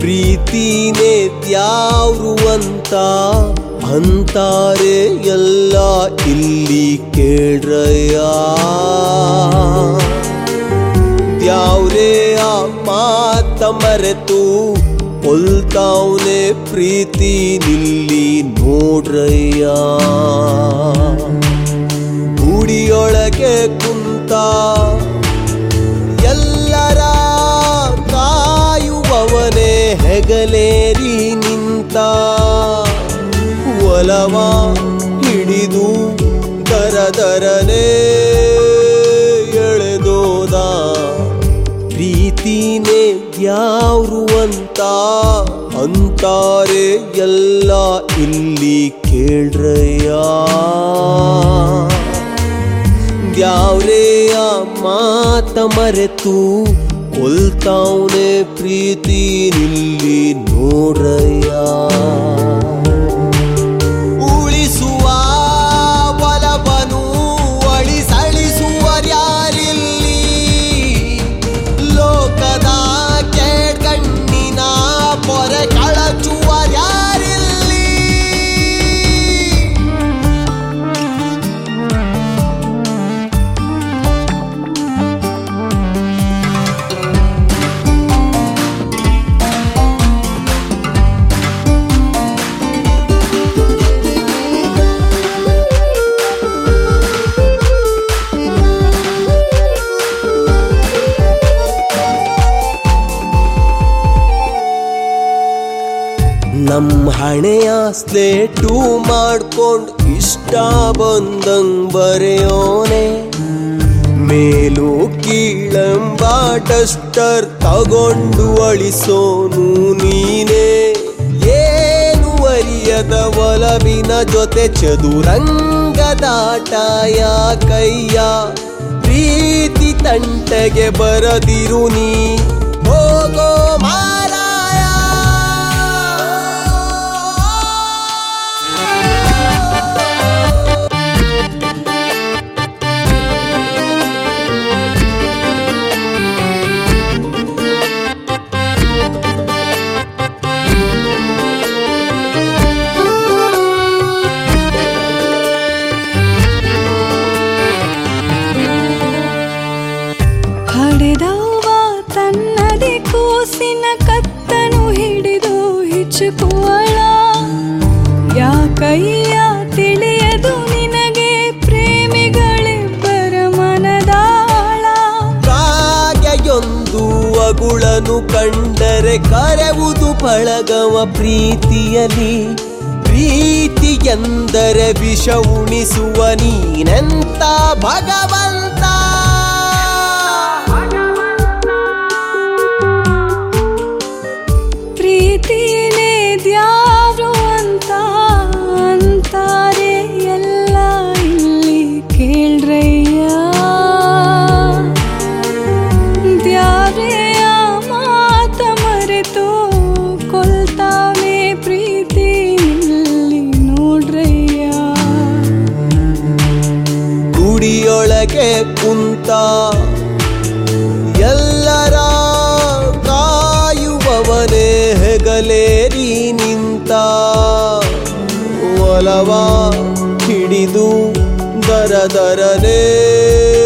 ಪ್ರೀತಿನೇ ದ್ಯಾವ್ರು ಅಂತ ಅಂತಾರೆ ಎಲ್ಲ ಇಲ್ಲಿ ಕೇಳ್ರಯ್ಯ ದ್ಯಾವ್ರೇ ಆ ಮಾತ ಮರೆತು ಕೊಲ್ತಾವ್ನೆ ಪ್ರೀತಿ ನಿಲ್ಲಿ ನೋಡ್ರಯ್ಯ ಗುಡಿಯೊಳಗೆ ಕುಂತ ಎಲ್ಲರ ಕಾಯುವವನೇ ಹೆಗಲೇರಿ ನಿಂತ ಒಲವ ಹಿಡಿದು ದರ ದರನೇ ಎಳೆದೋದ ಪ್ರೀತಿನೇ ದ್ಯಾವ್ರು ಅಂತ ಅಂತಾರೆ ಎಲ್ಲ ಇಲ್ಲಿ ಕೇಳ್ರಯ್ಯ ದ್ಯಾವ್ರೆಯ ಮಾತ ಮರೆತು ಕೊಲ್ತಾವ್ನೆ ಪ್ರೀತಿ ನಿಲ್ಲಿ ನೋಡ್ರಯ್ಯ ಉಳಿಸುವ ಒಲವನು ಅಳಿಸಳಿಸುವರ್ಯಾರಿಲ್ಲಿ ಲೋಕದ ಕೇಳ್ಕಣ್ಣಿನ ಪೊರೆ ಕಳಚುವರ್ಯಾರಿಲ್ಲಿ ನಮ್ ಹಣೆಯ ಸ್ಲೇಟು ಮಾಡ್ಕೊಂಡ್ ಇಷ್ಟ ಬಂದಂಗ್ ಬರೆಯೋನೆ ಮೇಲು ಕೀಳಂಬ ಡಸ್ಟರ್ ತಗೊಂಡು ಅಳಿಸೋನು ನೀನೇ ಏನು ಅರಿಯದ ಒಲವಿನ ಜೊತೆ ಚದುರಂಗದಾಟ ಕೈಯ ಪ್ರೀತಿ ತಂಟೆಗೆ ಬರದಿರು ನೀ ಹೋಗೋ ಮಾರಾಯ ಹಡೆದವ್ವ ತನ್ನದೇ ಕೂಸಿನ ಕತ್ತನು ಹಿಡಿದು ಹಿಚ್ಚುಕುವಳ ಯಾಕಯ್ಯ ತಿಳಿಯದು ನಿನಗೆ ಪ್ರೇಮಿಗಳಿಬ್ಬರ ಮನದಾಳ ಕಾಗೆಯೊಂದು ಅಗುಳನು ಕಂಡರೆ ಕರೆವುದು ಪಳಗವ ಪ್ರೀತಿಯಲಿ ಪ್ರೀತಿ ಎಂದರೆ ವಿಷ ಉಣಿಸುವ ನೀನೆಂತ ಭಗವಂತ ಪ್ರೀತಿನೇ ದ್ಯಾವ್ರು ಅಂತ ಅಂತಾರೆ ಎಲ್ಲ ಇಲ್ಲಿ ಕೇಳ್ರಯ್ಯ ದ್ಯಾವ್ರೆಯ ಮಾತ ಮರೆತು ಕೊಲ್ತಾವೆ ಪ್ರೀತಿ ಇಲ್ಲಿ ನೋಡ್ರಯ್ಯ ಗುಡಿಯೊಳಗೆ ಕುಂತ ಎಲ್ಲರ ಕಾಯುವವನೇ ಹೆಗಲೇರಿ ನಿಂತ ಒಲವ ಹಿಡಿದು ದರ ದರನೇ